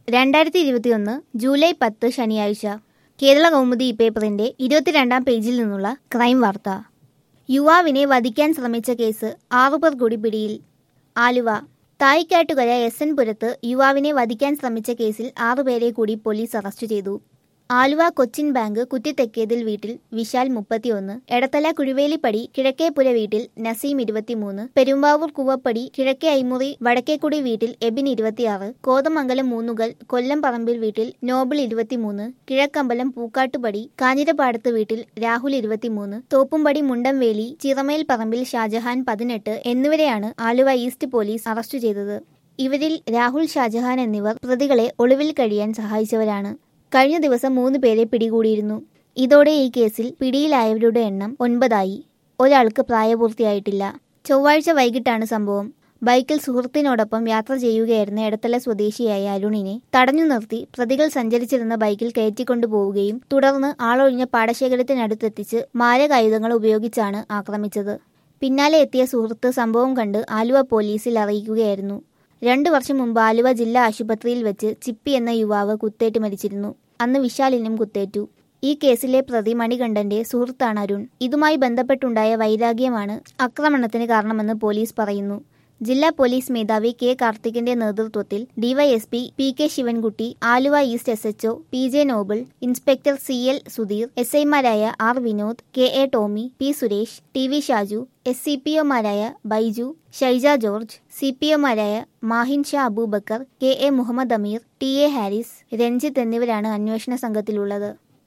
രണ്ടായിരത്തി ഇരുപത്തിയൊന്ന് ജൂലൈ പത്ത് ശനിയാഴ്ച കേരള കൗമുദി പേപ്പറിന്റെ ഇരുപത്തിരണ്ടാം പേജിൽ നിന്നുള്ള ക്രൈം വാർത്ത യുവാവിനെ വധിക്കാൻ ശ്രമിച്ച കേസ് ആറുപേർ കൂടി പിടിയിൽ ആലുവ തായിക്കാട്ടുകര എസ് എൻ പുരത്ത് യുവാവിനെ വധിക്കാൻ ശ്രമിച്ച കേസിൽ ആറുപേരെ കൂടി പോലീസ് അറസ്റ്റ് ചെയ്തു ആലുവ കൊച്ചിൻ ബാങ്ക് കുറ്റിത്തെക്കേതിൽ വീട്ടിൽ വിശാൽ മുപ്പത്തിയൊന്ന് എടത്തല കുഴുവേലിപ്പടി കിഴക്കേപ്പുര വീട്ടിൽ നസീം ഇരുപത്തിമൂന്ന് പെരുമ്പാവൂർ കൂവപ്പടി കിഴക്കേ ഐമുറി വടക്കേക്കുടി വീട്ടിൽ എബിൻ ഇരുപത്തിയാറ് കോതമംഗലം മൂന്നുകൽ കൊല്ലം പറമ്പിൽ വീട്ടിൽ നോബിൾ ഇരുപത്തിമൂന്ന് കിഴക്കമ്പലം പൂക്കാട്ടുപടി കാഞ്ഞിരപ്പാടത്ത് വീട്ടിൽ രാഹുൽ ഇരുപത്തിമൂന്ന് തോപ്പുംപടി മുണ്ടംവേലി ചിറമേൽ പറമ്പിൽ ഷാജഹാൻ പതിനെട്ട് എന്നിവരെയാണ് ആലുവ ഈസ്റ്റ് പോലീസ് അറസ്റ്റ് ചെയ്തത് ഇവരിൽ രാഹുൽ ഷാജഹാൻ എന്നിവർ പ്രതികളെ ഒളിവിൽ കഴിയാൻ സഹായിച്ചവരാണ് കഴിഞ്ഞ ദിവസം മൂന്ന് പേരെ പിടികൂടിയിരുന്നു ഇതോടെ ഈ കേസിൽ പിടിയിലായവരുടെ എണ്ണം ഒൻപതായി ഒരാൾക്ക് പ്രായപൂർത്തിയായിട്ടില്ല ചൊവ്വാഴ്ച വൈകിട്ടാണ് സംഭവം ബൈക്കിൽ സുഹൃത്തിനോടൊപ്പം യാത്ര ചെയ്യുകയായിരുന്ന എടത്തല സ്വദേശിയായ അരുണിനെ തടഞ്ഞു നിർത്തി പ്രതികൾ സഞ്ചരിച്ചിരുന്ന ബൈക്കിൽ കയറ്റിക്കൊണ്ടുപോവുകയും തുടർന്ന് ആളൊഴിഞ്ഞ പാടശേഖരത്തിനടുത്തെത്തിച്ച് മാരകായുധങ്ങൾ ഉപയോഗിച്ചാണ് ആക്രമിച്ചത് പിന്നാലെ എത്തിയ സുഹൃത്ത് സംഭവം കണ്ട് ആലുവ പോലീസിൽ അറിയിക്കുകയായിരുന്നു രണ്ടു വർഷം മുമ്പ് ആലുവ ജില്ലാ ആശുപത്രിയിൽ വെച്ച് ചിപ്പി എന്ന യുവാവ് കുത്തേറ്റ് മരിച്ചിരുന്നു അന്ന് വിശാലിനും കുത്തേറ്റു ഈ കേസിലെ പ്രതി മണികണ്ഠന്റെ സുഹൃത്താണ് അരുൺ ഇതുമായി ബന്ധപ്പെട്ടുണ്ടായ വൈരാഗ്യമാണ് ആക്രമണത്തിന് കാരണമെന്ന് പോലീസ് പറയുന്നു ജില്ലാ പോലീസ് മേധാവി കെ കാർത്തികിന്റെ നേതൃത്വത്തിൽ D Y S P P K Sivankutty Aluva east S H O P J Noble inspector C L Sudheer S ഐമാരായ R Vinod K A Tommy P Suresh T V Shaju S C P ഒമാരായ Baiju Shaija George C P ഒമാരായ Mahin Shah Abubakar K A Muhammad Ameer T A Haris Ranjith എന്നിവരാണ് അന്വേഷണ സംഘത്തിലുള്ളത്